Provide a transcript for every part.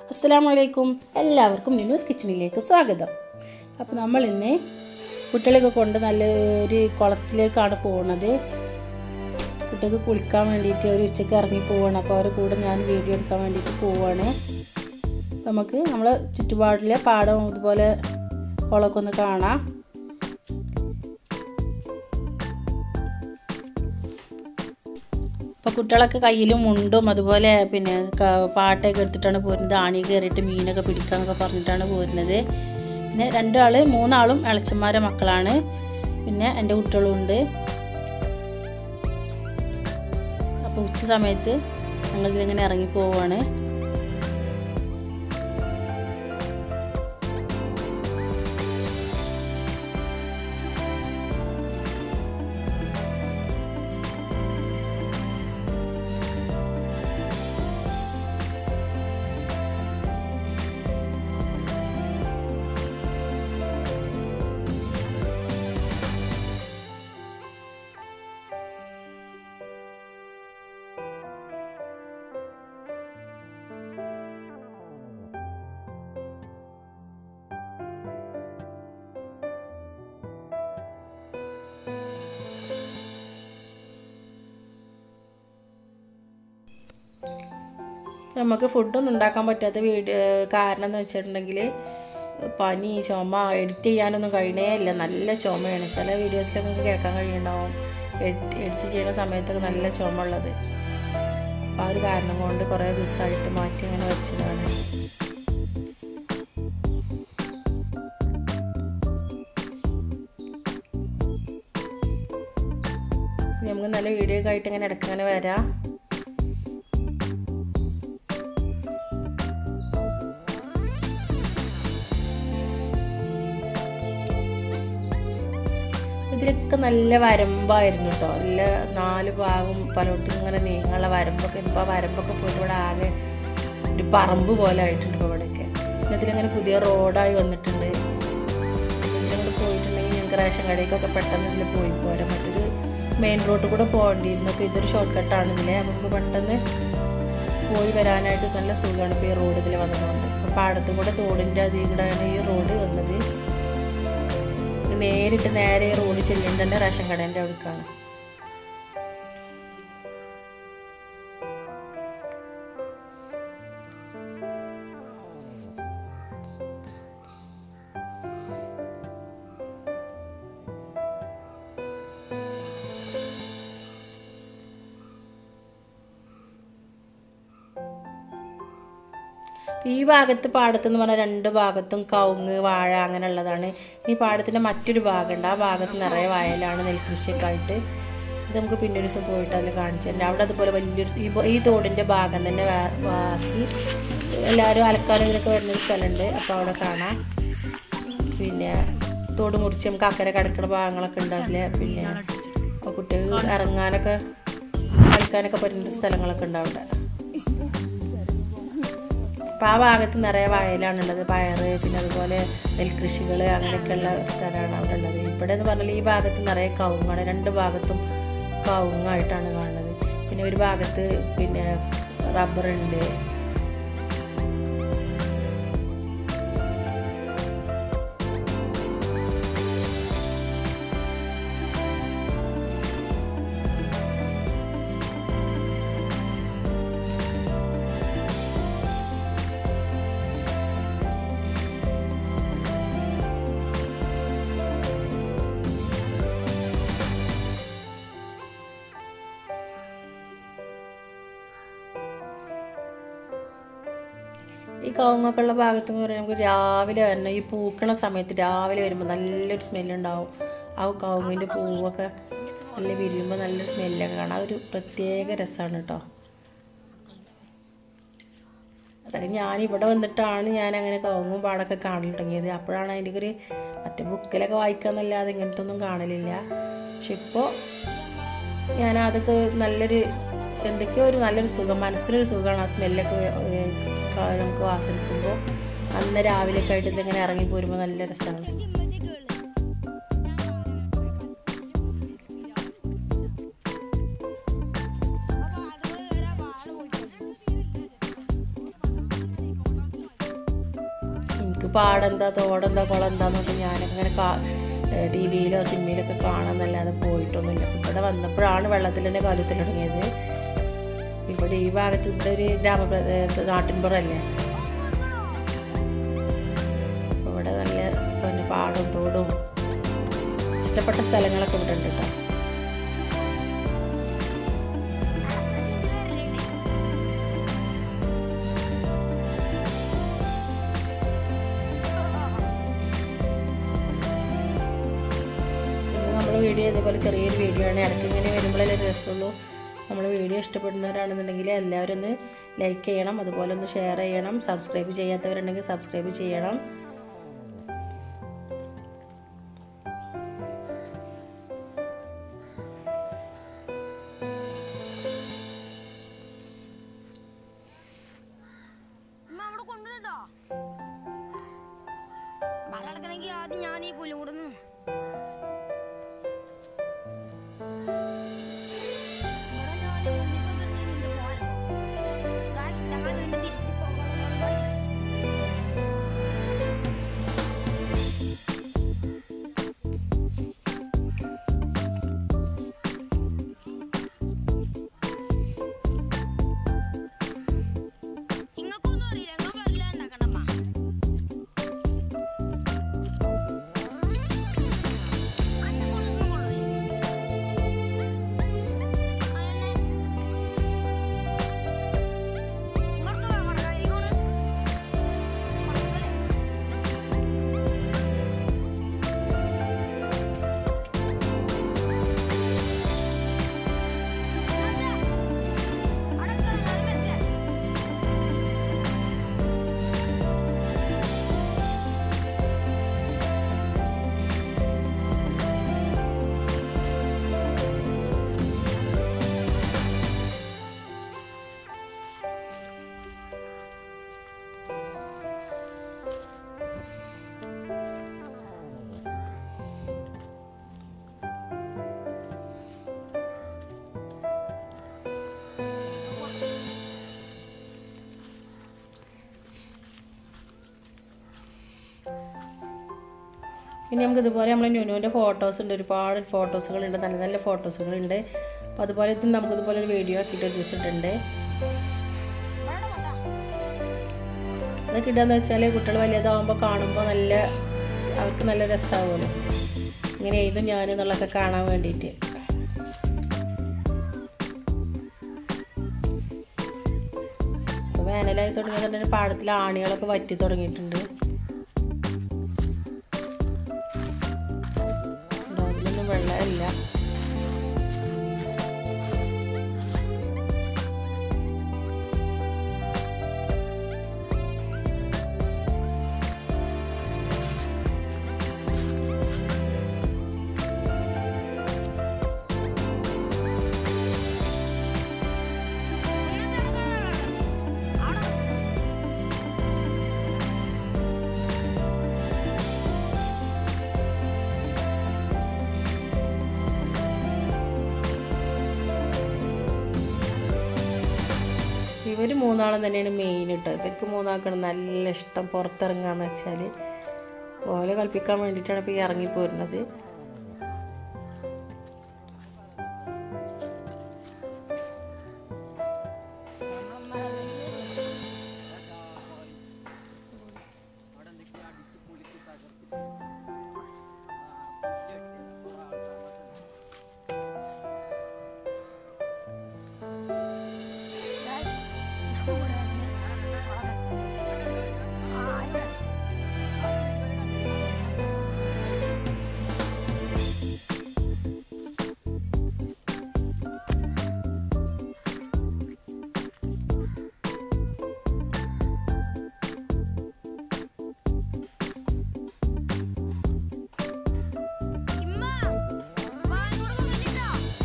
അസ്സാം വലൈക്കും എല്ലാവർക്കും ന്യൂസ് കിച്ചണിലേക്ക് സ്വാഗതം അപ്പോൾ നമ്മൾ ഇന്ന് കുട്ടികളെയൊക്കെ കൊണ്ട് നല്ലൊരു കുളത്തിലേക്കാണ് പോകുന്നത് കുട്ടികൾക്ക് കുളിക്കാൻ വേണ്ടിയിട്ട് ഒരു ഉച്ചയ്ക്ക് ഇറങ്ങി പോവാണ് അപ്പോൾ അവരുടെ കൂടെ ഞാൻ വീഡിയോ എടുക്കാൻ വേണ്ടിയിട്ട് പോവുകയാണ് നമുക്ക് നമ്മൾ ചുറ്റുപാടിലെ പാടം ഇതുപോലെ കുളമൊക്കെ ഒന്ന് കാണാം അപ്പോൾ കുട്ടികളൊക്കെ കയ്യിലും മുണ്ടും അതുപോലെ പിന്നെ ക- പാട്ടൊക്കെ എടുത്തിട്ടാണ് പോരുന്നത് ആണി കയറിയിട്ട് മീനൊക്കെ പിടിക്കാന്നൊക്കെ പറഞ്ഞിട്ടാണ് പോരുന്നത് പിന്നെ രണ്ടാൾ മൂന്നാളും ഇളച്ചന്മാരെ മക്കളാണ് പിന്നെ എൻ്റെ കുട്ടികളും ഉണ്ട് അപ്പോൾ ഉച്ച സമയത്ത് ഞങ്ങൾ ഇതിലിങ്ങനെ ഇറങ്ങി പോവുകയാണ് നമുക്ക് ഫുഡൊന്നും ഉണ്ടാക്കാൻ പറ്റാത്ത വീഡിയോ കാരണം എന്ന് വെച്ചിട്ടുണ്ടെങ്കിൽ പനി ചുമ എഡിറ്റ് ചെയ്യാനൊന്നും കഴിയണേ ഇല്ല നല്ല ചുമയാണ് ചില വീഡിയോസിലൊക്കെ നിങ്ങൾക്ക് കേൾക്കാൻ കഴിയുന്നുണ്ടാവും എഡിറ്റ് ചെയ്യുന്ന സമയത്തൊക്കെ നല്ല ചുമ ഉള്ളത് അപ്പോൾ ആ ഒരു കാരണം കൊണ്ട് കുറേ ദിവസമായിട്ട് മാറ്റി അങ്ങനെ വെച്ചതാണ് നമുക്ക് നല്ല വീഡിയോ ഒക്കെ ആയിട്ട് ഇങ്ങനെ ഇടയ്ക്ക് ഇങ്ങനെ വരാം ഇതിലൊക്കെ നല്ല വരമ്പായിരുന്നു കേട്ടോ നല്ല നാല് ഭാഗം പലയിടത്തും ഇങ്ങനെ നീങ്ങുള്ള വരമ്പൊക്കെ ഇപ്പോൾ ആ വരമ്പൊക്കെ പോയിട്ട് ഇവിടെ ആകെ ഒരു പറമ്പ് പോലെ ആയിട്ടുണ്ട് ഇപ്പോൾ ഇവിടെയൊക്കെ പിന്നെ ഇതിലിങ്ങനെ പുതിയ റോഡായി വന്നിട്ടുണ്ട് ഇതിലങ്ങോട്ട് പോയിട്ടുണ്ടെങ്കിൽ ഞങ്ങൾക്ക് റേഷൻ കടയിലേക്കൊക്കെ പെട്ടെന്ന് ഇതിൽ പോയി പോരാം മറ്റേത് മെയിൻ റോഡിൽ കൂടെ പോകേണ്ടിയിരുന്നു അപ്പോൾ ഇതൊരു ഷോർട്ട് കട്ടാണ് ഇതിലെ നമുക്ക് പെട്ടെന്ന് പോയി വരാനായിട്ട് നല്ല സുഖമാണ് ഇപ്പോൾ ഈ റോഡ് ഇതിൽ വന്നതുകൊണ്ട് അപ്പോൾ പാടത്തും കൂടെ തോടിൻ്റെ അതിൽ കൂടെയാണ് ഈ റോഡ് വന്നത് നേരിട്ട് നേരെ ഈ റോഡ് ചെല്ലേണ്ട തന്നെ റേഷൻ കടേൻ്റെ അവിടേക്കാണ് ഈ ഭാഗത്ത് പാടത്ത് എന്ന് പറഞ്ഞാൽ രണ്ട് ഭാഗത്തും കവുങ്ങ് വാഴ അങ്ങനെയുള്ളതാണ് ഈ പാടത്തിൻ്റെ മറ്റൊരു ഭാഗമുണ്ട് ആ ഭാഗത്ത് നിറയെ വയലാണ് നെൽകൃഷിയൊക്കെ ആയിട്ട് ഇത് നമുക്ക് പിന്നെ ഒരു ദിവസം പോയിട്ട് അതിൽ കാണിച്ചു തരാം അവിടെ അതുപോലെ വലിയൊരു ഈ ബോ- ഈ തോടിൻ്റെ ഭാഗം തന്നെ വാ- ബാക്കി എല്ലാവരും അലക്കാനും ഇതിലൊക്കെ വരുന്നൊരു സ്ഥലമുണ്ട് അപ്പോൾ അവിടെ കാണാം പിന്നെ തോട് മുറിച്ച് നമുക്ക് അക്കരെ കിടക്കുന്ന ഭാഗങ്ങളൊക്കെ ഉണ്ട് അതിൽ പിന്നെ കുട്ടികൾ ഇറങ്ങാനൊക്കെ കളിക്കാനൊക്കെ പറ്റുന്ന സ്ഥലങ്ങളൊക്കെ ഉണ്ട് അവിടെ അപ്പം ആ ഭാഗത്ത് നിറയെ വയലാണുള്ളത് പയറ് പിന്നെ അതുപോലെ നെൽകൃഷികൾ അങ്ങനെയൊക്കെയുള്ള സ്ഥലമാണ് അവിടെ ഉള്ളത് ഇവിടെ എന്ന് പറഞ്ഞാൽ ഈ ഭാഗത്ത് നിറയെ കവുങ്ങാണ് രണ്ട് ഭാഗത്തും കവുങ്ങായിട്ടാണ് കാണുന്നത് പിന്നെ ഒരു ഭാഗത്ത് പിന്നെ റബ്ബറുണ്ട് ഈ കവുങ്ങൊക്കെ ഉള്ള ഭാഗത്ത് എന്ന് പറയുമ്പോൾ നമുക്ക് രാവിലെ വരണം ഈ പൂക്കണ സമയത്ത് രാവിലെ വരുമ്പോൾ നല്ലൊരു സ്മെല്ലുണ്ടാവും ആ കവുങ്ങിൻ്റെ പൂവൊക്കെ നല്ല വിരിയുമ്പോൾ നല്ലൊരു സ്മെല്ലൊക്കെ കാണാം അതൊരു പ്രത്യേക രസമാണ് കേട്ടോ അതൊക്കെ ഞാനിവിടെ വന്നിട്ടാണ് ഞാൻ അങ്ങനെ കവുങ്ങും പാടൊക്കെ കാണൽ തുടങ്ങിയത് അപ്പോഴാണ് അതിൻ്റെ ഒരു മറ്റേ ബുക്കിലൊക്കെ വായിക്കാന്നല്ലാതെ ഇങ്ങനത്തെ ഒന്നും കാണലില്ല പക്ഷെ ഇപ്പോൾ ഞാൻ അതൊക്കെ നല്ലൊരു എന്തൊക്കെയോ ഒരു നല്ലൊരു സുഖം മനസ്സിനൊരു സുഖമാണ് ആ സ്മെല്ലൊക്കെ ഏ- ക- നമുക്ക് ആസ്വദിക്കുമ്പോൾ അന്ന് രാവിലെയൊക്കെ ആയിട്ട് ഇതിങ്ങനെ ഇറങ്ങി പോരുമ്പോൾ നല്ല രസമാണ് നമുക്ക് പാടെന്താ തോടെന്താ കുളം എന്താന്നൊക്കെ ഞാനൊക്കെ ഇങ്ങനെ കാ ടി വിയിലോ സിനിമയിലൊക്കെ കാണാമെന്നല്ലാതെ പോയിട്ടൊന്നുമില്ല ഇവിടെ വന്നപ്പോഴാണ് വെള്ളത്തിൽ തന്നെ കാലത്തിൽ തുടങ്ങിയത് ഇവിടെ ഈ ഭാഗത്ത് ഇവിടെ ഒരു ഗ്രാമപ്രദേശ നാട്ടിൻപുറമല്ലേ അപ്പോൾ ഇവിടെ നല്ല പിന്നെ പാടും തോടും ഇഷ്ടപ്പെട്ട സ്ഥലങ്ങളൊക്കെ ഇവിടെ ഉണ്ട് കേട്ടോ നമ്മൾ വീഡിയോ ഇതേപോലെ ചെറിയൊരു വീഡിയോ ആണ് ഇടയ്ക്ക് ഇങ്ങനെ വരുമ്പോഴല്ലേ രസമുള്ളൂ നമ്മൾ വീഡിയോ ഇഷ്ടപ്പെടുന്നവരാണെന്നുണ്ടെങ്കിൽ എല്ലാവരും ഒന്ന് ലൈക്ക് ചെയ്യണം അതുപോലെ ഒന്ന് ഷെയർ ചെയ്യണം സബ്സ്ക്രൈബ് ചെയ്യാത്തവരുണ്ടെങ്കിൽ സബ്സ്ക്രൈബ് ചെയ്യണം ഉമ്മ അവിടെ കൊണ്ടുവരട്ടോ വെള്ളം എടുക്കണമെങ്കിൽ ആദ്യം ഞാൻ ഈ പുല്ലും കൂടുന്നു നിങ്ങൾക്കൊന്നും അറിയില്ല നിങ്ങൾ പറയില്ല ഉണ്ടാക്കണ്ടമ്മ അന്ന് കൊള്ളുന്നു കൊള്ളൂലേ അതന്നെ ഇവർക്ക് മറക്കാതിരിക്കോണ് ഇനി നമുക്ക് ഇതുപോലെ നമ്മൾ ന്യൂനുവിൻ്റെ ഫോട്ടോസ് ഉണ്ട് ഒരുപാട് ഫോട്ടോസുകളുണ്ട് നല്ല നല്ല ഫോട്ടോസുകളുണ്ട് അപ്പോൾ അതുപോലെ ഇത് നമുക്ക് ഇതുപോലെ ഒരു വീഡിയോ ആക്കിയിട്ട് ഒരു ദിവസം ഇട്ടുണ്ട് അതൊക്കെ ഇടാന്ന് വെച്ചാൽ കുട്ടികൾ വലിയതാകുമ്പോൾ കാണുമ്പോൾ നല്ല അവർക്ക് നല്ല രസമാവുമല്ലോ ഇങ്ങനെ എഴുതും ഞാൻ എന്നുള്ളതൊക്കെ കാണാൻ വേണ്ടിയിട്ട് ഇപ്പോൾ വേനലായി തുടങ്ങിയത് തന്നെ പാടത്തിൽ ആണികളൊക്കെ വറ്റി തുടങ്ങിയിട്ടുണ്ട് ഉണ്ടോ? അതിലൊന്നും വെള്ളമില്ല ഇവർ മൂന്നാളും തന്നെയാണ് മെയിൻ കേട്ടോ ഇവർക്ക് മൂന്നാൾക്കാണ് നല്ല ഇഷ്ടം പുറത്തിറങ്ങാന്ന് വെച്ചാൽ ഓലെ കളിപ്പിക്കാൻ വേണ്ടിയിട്ടാണ് ഇപ്പോൾ ഈ ഇറങ്ങിപ്പോരുന്നത് ഇമ്മ വാങ്ങോട് വന്നിട്ടോ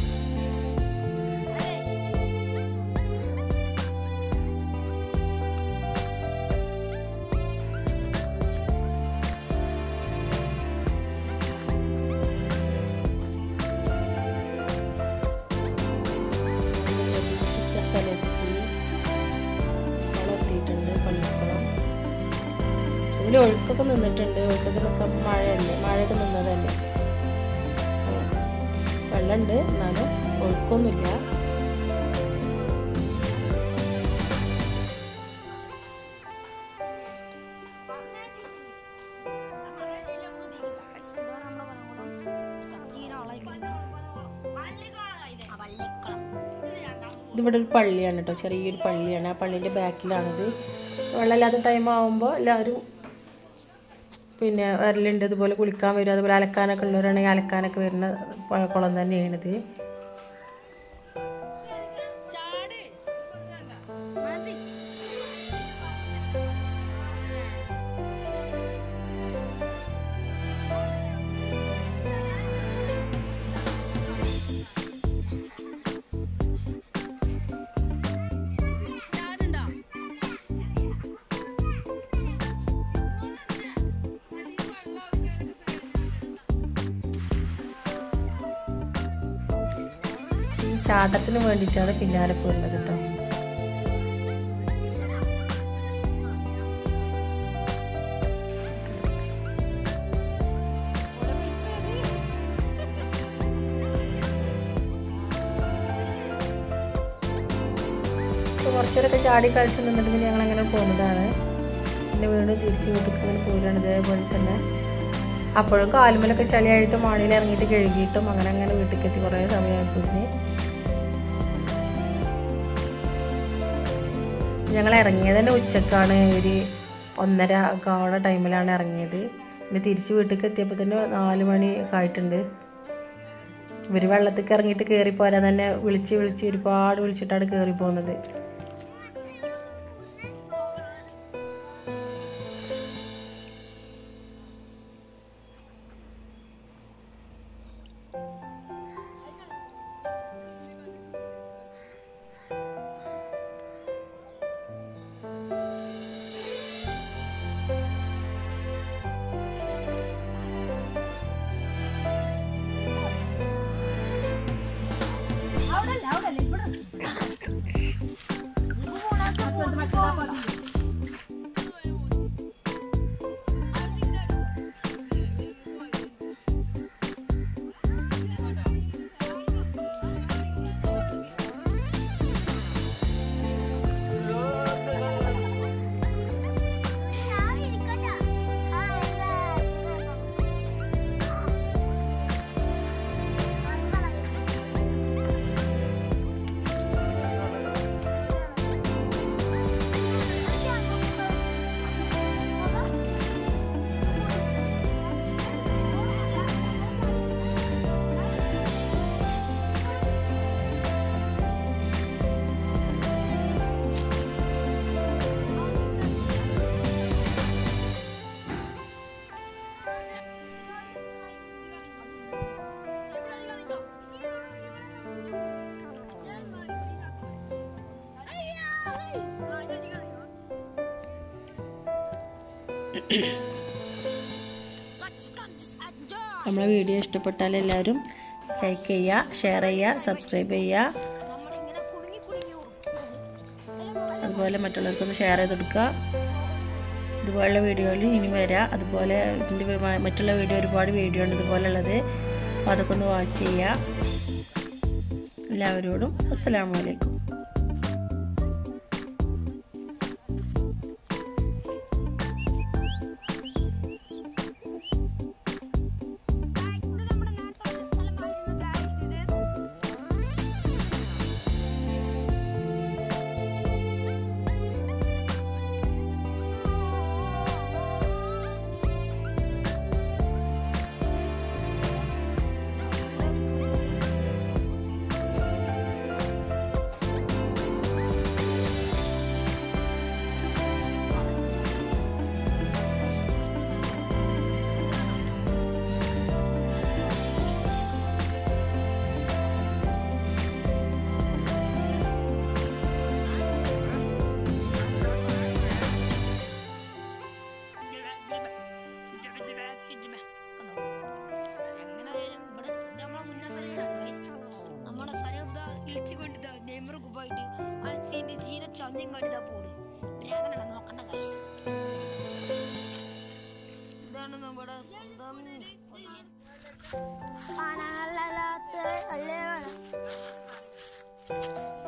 അതെ പ്രതീക്ഷിച്ച സ്ഥലത്തെത്തി കുളം എത്തിയിട്ടുണ്ട് പള്ളിക്കുളം ഇതിൽ ഇതിൻ്റെ ഒഴുക്കൊക്കെ നിന്നിട്ടുണ്ട് ഒഴുക്കൊക്കെ നിൽക്കാൻ മഴയല്ലേ മഴയൊക്കെ നിന്നതല്ലേ വെള്ളമുണ്ട് എന്നാലും ഒഴുക്കൊന്നുമില്ല ഇതാണ് നമ്മുടെ വനകുളം. ചക്കീര ആളായിക്കില്ല. ആ, വള്ളിക്കുളം. ഇതിവിടെ ഒരു പള്ളിയാണ് കേട്ടോ ചെറിയൊരു പള്ളിയാണ് ആ പള്ളീൻ്റെ ബാക്കിലാണിത് വെള്ളമില്ലാത്ത ടൈം ആകുമ്പോൾ എല്ലാവരും പിന്നെ വരലുണ്ട് ഇതുപോലെ കുളിക്കാൻ വരും അതുപോലെ അലക്കാനൊക്കെ ഉള്ളവരാണെങ്കിൽ അലക്കാനൊക്കെ വരുന്ന പ- കുളം തന്നെയാണിത് ഈ ചാട്ടത്തിന് വേണ്ടിയിട്ടാണ് പിന്നാലെ പോരുന്നത് കേട്ടോ അപ്പോൾ കുറച്ച് നേരമൊക്കെ ചാടി കളിച്ച് നിന്നിട്ട് പിന്നെ ഞങ്ങൾ അങ്ങനെ പോകുന്നതാണ് പിന്നെ വീണ്ടും തിരിച്ച് വീട്ടിൽ അങ്ങനെ പോരുകയാണ് ഇതേപോലെ തന്നെ അപ്പോഴും കാലുമലൊക്കെ ചളിയായിട്ടും മാണിയിൽ ഇറങ്ങിയിട്ട് കഴുകിയിട്ടും അങ്ങനെ അങ്ങനെ വീട്ടിലേക്ക് എത്തി കുറേ സമയമായപ്പോഴത്തേന് ഞങ്ങൾ ഇറങ്ങിയത് തന്നെ ഉച്ചക്കാണ് ഒരു ഒന്നര ഒക്കെ ആവുന്ന ടൈമിലാണ് ഇറങ്ങിയത് പിന്നെ തിരിച്ച് വീട്ടിലേക്ക് എത്തിയപ്പോൾ തന്നെ നാല് മണി ഒക്കെ ആയിട്ടുണ്ട് ഇവർ വെള്ളത്തേക്ക് ഇറങ്ങിയിട്ട് കയറി പോരാൻ തന്നെ വിളിച്ച് വിളിച്ച് ഒരുപാട് വിളിച്ചിട്ടാണ് കയറി പോകുന്നത് Let's come to enjoy. നമ്മളെ വീഡിയോ ഇഷ്ടപ്പെട്ടാൽ എല്ലാവരും ലൈക്ക് ചെയ്യുക ഷെയർ ചെയ്യുക സബ്സ്ക്രൈബ് ചെയ്യുക നമ്മളിങ്ങനെ കുടുങ്ങി കുടുങ്ങി ഉറക്കുന്നു. അതുപോലെ മറ്റുള്ളവർക്കൊന്ന് ഷെയർ ചെയ്ത് കൊടുക്കുക ഇതുപോലുള്ള വീഡിയോയിൽ ഇനി വരാം അതുപോലെ ഇതിൻ്റെ മ- മറ്റുള്ള വീഡിയോ ഒരുപാട് വീഡിയോ ഉണ്ട് ഇതുപോലുള്ളത് അപ്പോൾ അതൊക്കെ ഒന്ന് വാച്ച് ചെയ്യുക എല്ലാവരോടും അസ്സലാമു അലൈക്കും Guys, ഇത് നമ്മുടെ നേരത്തെ സ്ഥലമായിരുന്നു guys ഇത്. കണ്ടോ? എങ്ങനെയായാലും ഇവിടെ ഇത് നമ്മളെ മുന്നേ സ്ഥലമാണ് guys. നമ്മുടെ സ്ഥലം ഇതാ ഇളിച്ചുകൊണ്ട് ഇതാ നെയ്മർ കുപ്പായിട്ട് ആ ചീന ചീന ചന്തയും കാട്ടി ഇതാ പോണ്. ഭ്രാന്തനാണ് നോക്കണ്ട guys. ഇതാണ് നമ്മുടെ സ്വന്തം പൊന്നാനി. കാണാനല്ലാത്ത വെള്ളയാണ്